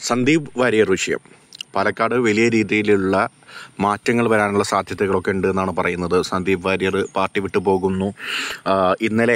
സന്ദീപ് വാര്യർ വിഷയം പാലക്കാട് വലിയ രീതിയിലുള്ള മാറ്റങ്ങൾ വരാനുള്ള സാധ്യതകളൊക്കെ ഉണ്ട് എന്നാണ് പറയുന്നത് സന്ദീപ് വാര്യർ പാർട്ടി വിട്ടു പോകുന്നു ആ, ഇന്നലെ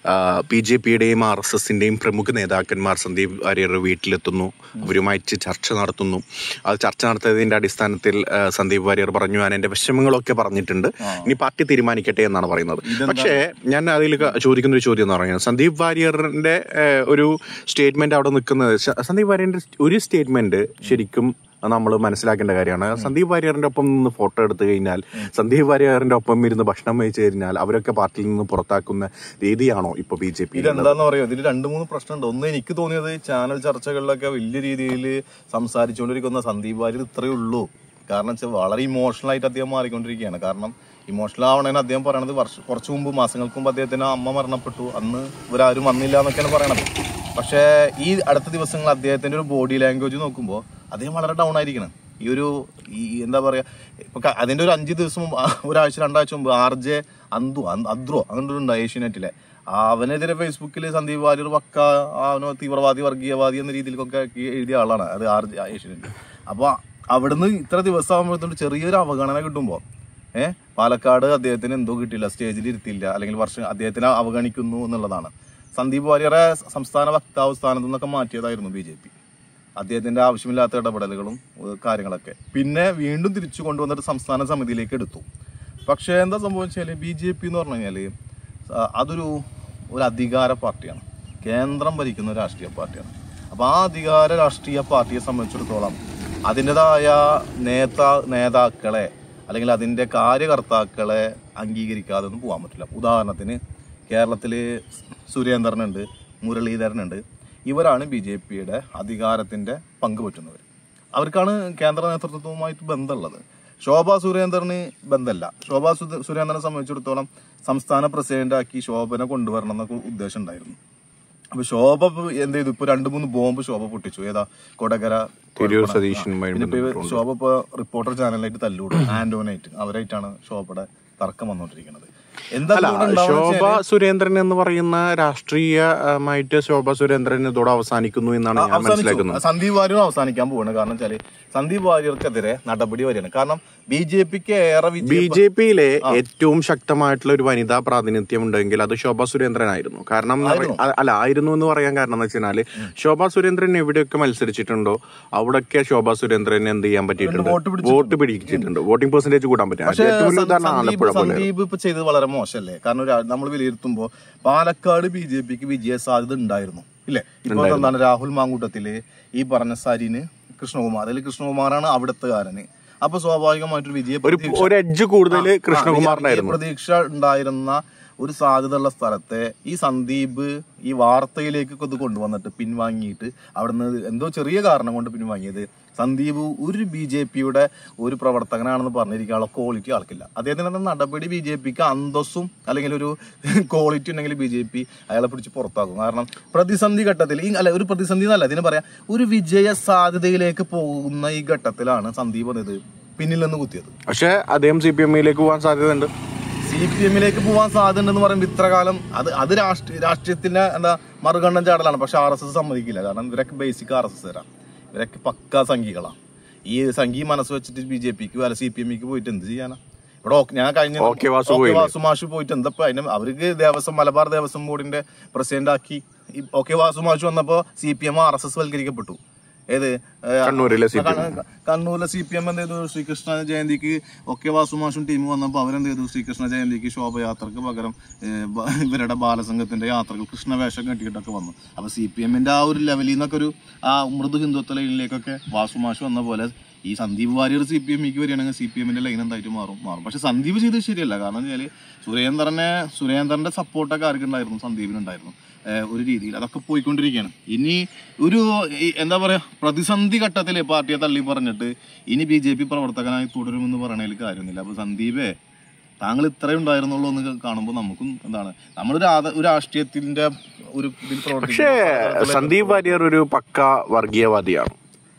ബി ജെ പിയുടെയും ആർ എസ് എസിൻ്റെയും പ്രമുഖ നേതാക്കന്മാർ സന്ദീപ് വാര്യർ വീട്ടിലെത്തുന്നു അവരുമായിട്ട് ചർച്ച നടത്തുന്നു അത് ചർച്ച നടത്തിയതിൻ്റെ അടിസ്ഥാനത്തിൽ ആ, സന്ദീപ് വാര്യർ പറഞ്ഞു ഞാൻ എൻ്റെ വിഷമങ്ങളൊക്കെ പറഞ്ഞിട്ടുണ്ട് ഇനി പാർട്ടി തീരുമാനിക്കട്ടെ എന്നാണ് പറയുന്നത് പക്ഷേ ഞാൻ അതിൽ ചോദിക്കുന്ന ഒരു ചോദ്യം എന്ന് പറയുന്നത് സന്ദീപ് വാര്യറിന്റെ ഏഹ്, ഒരു സ്റ്റേറ്റ്മെന്റ് അവിടെ നിൽക്കുന്നത് സ- സന്ദീപ് വാര്യറിന്റെ ഒരു സ്റ്റേറ്റ്മെന്റ് ശരിക്കും നമ്മൾ മനസ്സിലാക്കേണ്ട കാര്യമാണ് സന്ദീപ് വാര്യറിന്റെ ഒപ്പം നിന്ന് ഫോട്ടോ എടുത്തു കഴിഞ്ഞാൽ സന്ദീപ് വാര്യറിന്റെ ഒപ്പം ഇരുന്ന് ഭക്ഷണം കഴിച്ചു കഴിഞ്ഞാൽ അവരൊക്കെ പാർട്ടിയിൽ നിന്ന് പുറത്താക്കുന്ന രീതിയാണോ ഇപ്പൊ ബി ജെ പി ഇതെന്താന്ന് പറയാ ഇതിൽ രണ്ട് മൂന്ന് പ്രശ്നമുണ്ട് ഒന്ന് എനിക്ക് തോന്നിയത് ചാനൽ ചർച്ചകളിലൊക്കെ വലിയ രീതിയിൽ സംസാരിച്ചുകൊണ്ടിരിക്കുന്ന സന്ദീപ് വാര്യർ ഇത്രയേ ഉള്ളൂ കാരണം വെച്ചാൽ വളരെ ഇമോഷണൽ ആയിട്ട് അദ്ദേഹം മാറിക്കൊണ്ടിരിക്കുകയാണ് കാരണം ഇമോഷണൽ ആവണേന്ന് അദ്ദേഹം പറയണത് വർഷം കുറച്ചു മുമ്പ് മാസങ്ങൾക്ക് മുമ്പ് അദ്ദേഹത്തിന് അമ്മ മരണപ്പെട്ടു അന്ന് ഇവരാരും വന്നില്ല എന്നൊക്കെയാണ് പറയണത് പക്ഷേ ഈ അടുത്ത ദിവസങ്ങൾ അദ്ദേഹത്തിന്റെ ഒരു ബോഡി ലാംഗ്വേജ് നോക്കുമ്പോൾ അദ്ദേഹം വളരെ ഡൗൺ ആയിരിക്കണം ഈ ഒരു ഈ എന്താ പറയാ ഇപ്പൊ ക- അതിന്റെ ഒരു അഞ്ച് ദിവസം മുമ്പ് ആ, ഒരാഴ്ച രണ്ടാഴ്ച മുമ്പ് ആർ ജെ അന്തു അന്ത് അദ്രോ അങ്ങനെ ഉണ്ട് ഏഷ്യനെറ്റിലെ അവനെതിരെ ഫേസ്ബുക്കിൽ സന്ദീപ് വാര്യർ പക്ക അവനോ തീവ്രവാദി വർഗീയവാദി എന്ന രീതിയിലൊക്കെ എഴുതിയ ആളാണ് അത് ആർ ജെ ഏഷ്യനെറ്റ് അപ്പൊ അവിടുന്ന് ഇത്ര ദിവസം ആകുമ്പോഴത്തോണ്ട് ചെറിയൊരു അവഗണന കിട്ടുമ്പോ ഏഹ് പാലക്കാട് അദ്ദേഹത്തിന് എന്തോ കിട്ടില്ല സ്റ്റേജിൽ ഇരുത്തില്ല അല്ലെങ്കിൽ വർഷം അദ്ദേഹത്തിനെ അവഗണിക്കുന്നു എന്നുള്ളതാണ് സന്ദീപ് വാര്യറെ സംസ്ഥാന വക്താവ് സ്ഥാനത്തു നിന്നൊക്കെ മാറ്റിയതായിരുന്നു ബി ജെ പി അദ്ദേഹത്തിന്റെ ആവശ്യമില്ലാത്ത ഇടപെടലുകളും ഏഹ് കാര്യങ്ങളൊക്കെ പിന്നെ വീണ്ടും തിരിച്ചു കൊണ്ടുവന്നിട്ട് സംസ്ഥാന സമിതിയിലേക്ക് എടുത്തു പക്ഷേ എന്താ സംഭവിച്ചാല് ബി ജെ പി എന്ന് പറഞ്ഞു കഴിഞ്ഞാല് ആ, അതൊരു ഒരു അധികാര പാർട്ടിയാണ് കേന്ദ്രം ഭരിക്കുന്ന ഒരു രാഷ്ട്രീയ പാർട്ടിയാണ് അപ്പൊ ആ അധികാര രാഷ്ട്രീയ പാർട്ടിയെ സംബന്ധിച്ചിടത്തോളം അതിൻ്റെതായ നേതാ നേതാക്കളെ അല്ലെങ്കിൽ അതിന്റെ കാര്യകർത്താക്കളെ അംഗീകരിക്കാതെ ഒന്നും പോകാൻ പറ്റില്ല ഉദാഹരണത്തിന് കേരളത്തിൽ സുരേന്ദ്രനുണ്ട് മുരളീധരനുണ്ട് ഇവരാണ് ബി ജെ പിയുടെ അധികാരത്തിന്റെ പങ്ക് പറ്റുന്നവർ അവർക്കാണ് കേന്ദ്ര നേതൃത്വവുമായിട്ട് ബന്ധമുള്ളത് ശോഭ സുരേന്ദ്രന് ബന്ധമല്ല ശോഭ സുര- സുരേന്ദ്രനെ സംബന്ധിച്ചിടത്തോളം സംസ്ഥാന പ്രസിഡന്റാക്കി ശോഭനെ കൊണ്ടുവരണം എന്നൊക്കെ ഉദ്ദേശം ഉണ്ടായിരുന്നു അപ്പൊ ശോഭ ഇപ്പൊ എന്ത് ചെയ്തു ഇപ്പൊ രണ്ടു മൂന്ന് ബോംബ് ശോഭ പൊട്ടിച്ചു ഏതാ കൊടകര തിരൂർ സതീശനുമായി പിന്നെ ഇപ്പൊ ശോഭ ഇപ്പൊ റിപ്പോർട്ടർ ചാനലായിട്ട് തല്ലൂടും ആന്റോനായിട്ട് അവരായിട്ടാണ് ശോഭയുടെ തർക്കം വന്നുകൊണ്ടിരിക്കുന്നത് എന്താ അല്ല ഇതുകൊണ്ട് ഉണ്ടാവുക ശോഭ സുരേന്ദ്രൻ എന്ന് പറയുന്ന രാഷ്ട്രീയമായിട്ട് ശോഭ സുരേന്ദ്രൻ ഇതോടെ അവസാനിക്കുന്നു എന്നാണ് ഞാൻ മനസ്സിലാക്കുന്നത് അവസാനിച്ചു സന്ദീപ് വാര്യരും അവസാനിക്കാൻ പോവാണ് കാരണം വെച്ചാല് സന്ദീപ് വാര്യർക്കെതിരെ നടപടി വരികയാണ് കാരണം ബി ജെ പിക്ക് ഏറെ ബി വിജയം ജെ പിയിലെ ഏറ്റവും ശക്തമായിട്ടുള്ള ഒരു വനിതാ പ്രാതിനിധ്യം ഉണ്ടെങ്കിൽ അത് ശോഭ സുരേന്ദ്രനായിരുന്നു കാരണം എന്ന് പറ- അ- അല്ല ആയിരുന്നു എന്ന് പറയാൻ കാരണം എന്ന് വെച്ചാല് ശോഭ സുരേന്ദ്രൻ എവിടെയൊക്കെ മത്സരിച്ചിട്ടുണ്ടോ അവിടെയൊക്കെ ശോഭ സുരേന്ദ്രൻ എന്ത് ചെയ്യാൻ പറ്റിയിട്ടുണ്ട് വോട്ട് പിടിച്ചിട്ടുണ്ട്. വോട്ട് പിടിച്ചിട്ടുണ്ട് വോട്ടിംഗ് പെർസെന്റേജ് കൂടാൻ പറ്റും അതിന്റെ ഏറ്റവും വലിയ ഉദാഹരണം സന്ദീപ് ആലപ്പുഴ പോലെ സന്ദീപ് ഇപ്പൊ ചെയ്തത് വളരെ മോശമല്ലേ കാരണം നമ്മൾ വിലയിരുത്തുമ്പോ പാലക്കാട് ബി ജെ പിക്ക് വിജയ സാധ്യത ഉണ്ടായിരുന്നു ഇല്ലേ ഇപ്പൊ എന്താണ് രാഹുൽ മാങ്കൂട്ടത്തില് ഈ പറഞ്ഞ സരിന് കൃഷ്ണകുമാർ അതിൽ കൃഷ്ണകുമാറാണ് അവിടുത്തെ കാരന് അപ്പൊ സ്വാഭാവികമായിട്ടൊരു വിജയ ഒരു പ്രതീക്ഷ- ഒരു എഡ്ജ് കൂടുതൽ ആ, കൃഷ്ണകുമാറിനായിരുന്നു വിജയ പ്രതീക്ഷ ഉണ്ടായിരുന്ന ഒരു സാധ്യതയുള്ള സ്ഥലത്തെ ഈ സന്ദീപ് ഈ വാർത്തയിലേക്ക് ഇത് കൊണ്ടുവന്നിട്ട് പിൻവാങ്ങിയിട്ട് അവിടുന്ന് എന്തോ ചെറിയ കാരണം കൊണ്ട് പിൻവാങ്ങിയത് സന്ദീപ് ഒരു ബി ജെ പിയുടെ ഒരു പ്രവർത്തകനാണെന്ന് പറഞ്ഞിരിക്കാനുള്ള ക്വാളിറ്റി ആൾക്കില്ല അദ്ദേഹത്തിന്റെ നടപടി ബി ജെ പിക്ക് അന്തസ്സും അല്ലെങ്കിൽ ഒരു ക്വാളിറ്റി ഉണ്ടെങ്കിൽ ബി ജെ പി അയാളെ പിടിച്ച് പുറത്താക്കും കാരണം പ്രതിസന്ധി ഘട്ടത്തിൽ ഈ അല്ല ഒരു പ്രതിസന്ധി എന്നല്ല ഇതിന് പറയാം ഒരു വിജയ സാധ്യതയിലേക്ക് പോകുന്ന ഈ ഘട്ടത്തിലാണ് സന്ദീപ് ഇത് പിന്നിൽ നിന്ന് കുത്തിയത് പക്ഷെ അദ്ദേഹം സി പി എമ്മിലേക്ക് പോകാൻ സാധ്യതയുണ്ട് സി പി എമ്മിലേക്ക് പോകാൻ സാധ്യതയുണ്ടെന്ന് പറയുമ്പോൾ ഇത്ര കാലം അത് അത് രാഷ്ട്രീയ രാഷ്ട്രീയത്തിന്റെ എന്താ മറുകണ്ഠം ചാടലാണ് പക്ഷെ ആർ എസ് എസ് സമ്മതിക്കില്ല കാരണം ഇവരൊക്കെ ബേസിക് ആർ എസ് എസ് തരാം ഇവരൊക്കെ പക്ക സംഘികളാണ് ഈ സംഘി മനസ്സ് വെച്ചിട്ട് ബി ജെ പിക്ക് അല്ല സി പി എമ്മിക്ക് പോയിട്ട് എന്ത് ചെയ്യാനാ ഇവിടെ ഓ- ഞാൻ കഴിഞ്ഞ ഓക്കെ വാസു ഓക്കെ പോയില്ലേ? വാസു മാഷ് പോയിട്ട് എന്താ ഇപ്പൊ അതിന് അവർക്ക് ദേവസ്വം മലബാർ ദേവസ്വം ബോർഡിന്റെ പ്രസിഡന്റ് ആക്കി ഈ ഓക്കെ വാസു മാഷ് വന്നപ്പോ C P M R S S വൽക്കരിക്കപ്പെട്ടു ഏത് ഏ, കണ്ണൂരിലെ സി പി എം ക- കണ്ണൂരിലെ സി പി എം എന്ത് ചെയ്തു ശ്രീകൃഷ്ണ ജയന്തിക്ക് ഒക്കെ വാസുമാഷും ടീം വന്നപ്പോൾ അവരെന്ത് ചെയ്തു ശ്രീകൃഷ്ണ ജയന്തിക്ക് ശോഭയാത്രക്ക് പകരം ഏ, ബ- ഇവരുടെ ബാലസംഘത്തിന്റെ യാത്രകൾ കൃഷ്ണവേഷം കെട്ടിയിട്ടൊക്കെ വന്നു അപ്പൊ സി പി എമ്മിന്റെ ആ ഒരു ലെവലിൽ നിന്നൊക്കെ ഒരു ആ മൃദു ഹിന്ദുത്വ ലൈനിലേക്കൊക്കെ വാസുമാഷ് വന്ന പോലെ ഈ സന്ദീപ് വാര്യർ സി പി എമ്മിക്ക് വരികയാണെങ്കിൽ സി പി എമ്മിന്റെ ലൈൻ എന്തായിട്ട് മാറും മാറും പക്ഷെ സന്ദീപ് ചെയ്തത് ശരിയല്ല കാരണം വെച്ചാൽ സുരേന്ദ്രനെ സുരേന്ദ്രന്റെ സപ്പോർട്ടൊക്കെ ആർക്കുണ്ടായിരുന്നു സന്ദീപിനുണ്ടായിരുന്നു ഏഹ് ഒരു രീതിയിൽ അതൊക്കെ പോയിക്കൊണ്ടിരിക്കുകയാണ് ഇനി ഒരു ഈ എന്താ പറയാ പ്രതിസന്ധി ഘട്ടത്തിൽ പാർട്ടിയെ തള്ളി പറഞ്ഞിട്ട് ഇനി ബി ജെ പി പ്രവർത്തകനായി തുടരുമെന്ന് പറയണതിൽ കാര്യമൊന്നുമില്ല അപ്പൊ സന്ദീപേ താങ്കൾ ഇത്രയും ഉണ്ടായിരുന്നുള്ളൂ എന്ന് കാണുമ്പോൾ നമുക്കും എന്താണ് നമ്മളൊരു ആദ- ഒരു രാഷ്ട്രീയത്തിന്റെ ഒരു ഇതിൽ പക്ഷേ പ്രവർത്തിക്കും സന്ദീപ് വാര്യർ ഒരു പക്ക വർഗീയവാദിയാണ്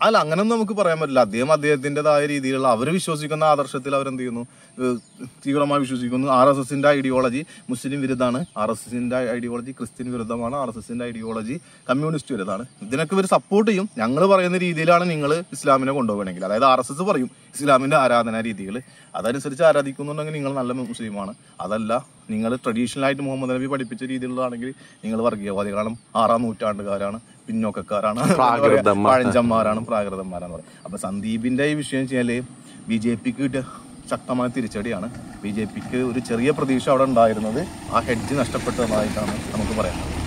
അല്ല അങ്ങനെയൊന്നും നമുക്ക് പറയാൻ പറ്റില്ല അദ്ദേഹം അദ്ദേഹത്തിൻ്റെതായ രീതിയിലുള്ള അവർ വിശ്വസിക്കുന്ന ആദർശത്തിൽ അവരെന്ത് ചെയ്യുന്നു ഏഹ് തീവ്രമായി വിശ്വസിക്കുന്നു ആർ എസ് എസിന്റെ ഐഡിയോളജി മുസ്ലിം വിരുദ്ധമാണ് ആർ എസ് എസിന്റെ ഐഡിയോളജി ക്രിസ്ത്യൻ വിരുദ്ധമാണ് ആർ എസ് എസിന്റെ ഐഡിയോളജി കമ്മ്യൂണിസ്റ്റ് വിരുദ്ധമാണ് ഇതിനൊക്കെ ഇവർ സപ്പോർട്ട് ചെയ്യും ഞങ്ങൾ പറയുന്ന രീതിയിലാണ് നിങ്ങൾ ഇസ്ലാമിനെ കൊണ്ടുപോകണമെങ്കിൽ അതായത് ആർ എസ് എസ് പറയും ഇസ്ലാമിന്റെ ആരാധനാ രീതികൾ അതനുസരിച്ച് ആരാധിക്കുന്നുണ്ടെങ്കിൽ നിങ്ങൾ നല്ല മുസ്ലിമാണ് അതല്ല നിങ്ങൾ ട്രഡീഷണൽ ആയിട്ട് മുഹമ്മദ് നബി പഠിപ്പിച്ച രീതിയിലുള്ളതാണെങ്കിൽ നിങ്ങൾ വർഗീയവാദികളാണ് ആറാം നൂറ്റാണ്ടുകാരാണ് പിന്നോക്കക്കാരാണ് പ്രാകൃതന്മാർ. പഴഞ്ചന്മാരാണ് പ്രാകൃതന്മാരാണ് പറയും അപ്പൊ സന്ദീപിന്റെ ഈ വിഷയം വെച്ചാല് ബി ജെ പിക്ക് കിട്ടിയ ശക്തമായ തിരിച്ചടിയാണ് ബി ജെ പിക്ക് ഒരു ചെറിയ പ്രതീക്ഷ അവിടെ ഉണ്ടായിരുന്നത് ആ ഹെഡ്ജ് നഷ്ടപ്പെട്ടതായിട്ടാണ് നമുക്ക് പറയാം